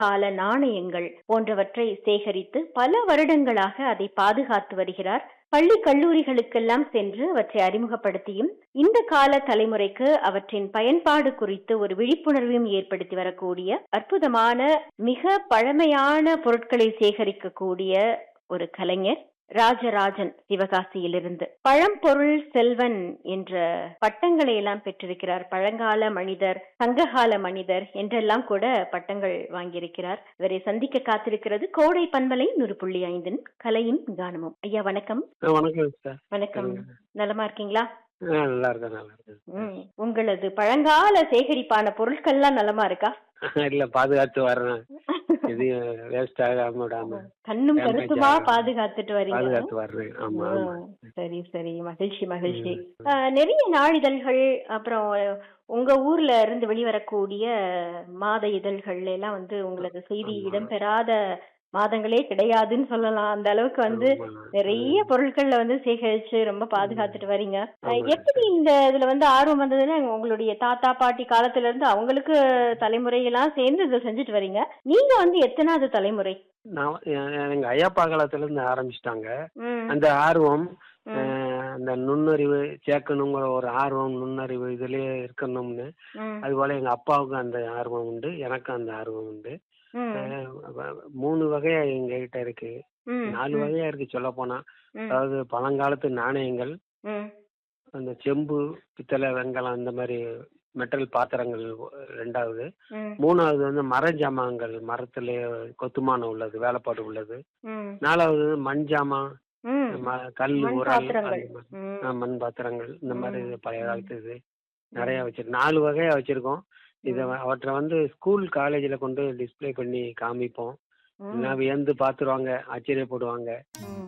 கால நாணயங்கள் போன்றவற்றை சேகரித்து பல வருடங்களாக அதை பாதுகாத்து வருகிறார் பள்ளி கல்லூரிகளுக்கெல்லாம் சென்று அவற்றை அறிமுகப்படுத்தியும் இந்த கால தலைமுறைக்கு அவற்றின் பயன்பாடு குறித்து ஒரு விழிப்புணர்வையும் ஏற்படுத்தி வரக்கூடிய அற்புதமான மிக பழமையான பொருட்களை சேகரிக்கக்கூடிய ஒரு கலைஞர் ராஜராஜன் சிவகாசியிலிருந்து பழம்பொருள் செல்வன் என்ற பட்டங்களை எல்லாம் பெற்றிருக்கிறார் பழங்கால மனிதர் சங்ககால மனிதர் என்றெல்லாம் கூட பட்டங்கள் வாங்கியிருக்கிறார் இவரை சந்திக்க காத்திருக்கிறது கோடை பண்பலை நூறு புள்ளி ஐந்தின் கலையும் கானமும் ஐயா வணக்கம் ஆ, வணக்கம் சார் வணக்கம் நலமா இருக்கீங்களா ஆ நல்லா இருக்கேன் நல்லா இருக்கேன் ம். உங்களது பழங்கால சேகரிப்பான பொருட்கள்லாம் நலமா இருக்கா இல்ல பாதுகாத்து வர்றேன் எதையும் வேஸ்ட் ஆகாம விடாம கண்ணும் Damage கருத்துமா ஆகாம. பாதுகாத்துட்டு வரீங்க பாதுகாத்து வர்றேன் ஆமா ஆமா ஆ, சரி சரி மகிழ்ச்சி மகிழ்ச்சி ம். ஆ, நிறைய நாளிதழ்கள் அப்புறம் உங்க ஊர்ல இருந்து வெளிவரக்கூடிய மாத இதழ்கள் எல்லாம் வந்து உங்களது செய்தி ஆமா. இடம்பெறாத மாதங்களே கிடையாதுன்னு சொல்லலாம் அந்த அளவுக்கு வந்து ஆமா. நிறைய பொருட்கள்ல வந்து சேகரிச்சு ரொம்ப பாதுகாத்துட்டு வரீங்க ஆ, ஆமா. எப்படி இந்த இதுல வந்து ஆர்வம் வந்ததுன்னா உங்களுடைய தாத்தா பாட்டி காலத்துல இருந்து அவங்களுக்கு தலைமுறையெல்லாம் சேர்ந்து இதை செஞ்சுட்டு வரீங்க நீங்க வந்து எத்தனாவது தலைமுறை நான் எ- எங்க ஐயப்பா காலத்துல இருந்து ஆரம்பிச்சிட்டாங்க ம், அந்த ஆர்வம் ம், அஹ், அந்த நுண்ணறிவு சேர்க்கணுங்கிற ஒரு ஆர்வம் நுண்ணறிவு இதுலயே இருக்கணும்னு ம், அது போல எங்க அப்பாவுக்கும் அந்த ஆர்வம் உண்டு எனக்கும் அந்த ஆர்வம் உண்டு ம், அஹ், வ- மூணு வகையா எங்க கிட்ட இருக்கு ம், நாலு ம், வகையா இருக்கு சொல்ல போனா ம், அதாவது பழங்காலத்து நாணயங்கள் ம், அந்த செம்பு பித்தளை வெங்கலம் அந்த மாதிரி மெட்டல் பாத்திரங்கள் ரெண்டாவது ம், மூணாவது வந்து மரஜாமான்கள் மரத்திலே கொத்துமானம் உள்ளது வேலைப்பாடு உள்ளது ம், நாலாவது மண் ஜாமான் ம், ம- கல் மண் உரல் பாத்திரங்கள். அந்த மாதிரி. ம், ஆ, மண் பாத்திரங்கள் இந்த மாதிரி ம், இது பழைய ம். காலத்து இது நிறைய வச்சிருக்கோம் நாலு வகையா வச்சிருக்கோம் இதை ம், அவற்றை வந்து ஸ்கூல் காலேஜில் கொண்டு டிஸ்ப்ளே பண்ணி காமிப்போம் ம், எல்லாம் வியந்து பார்த்துருவாங்க ஆச்சரியப்படுவாங்க ம்.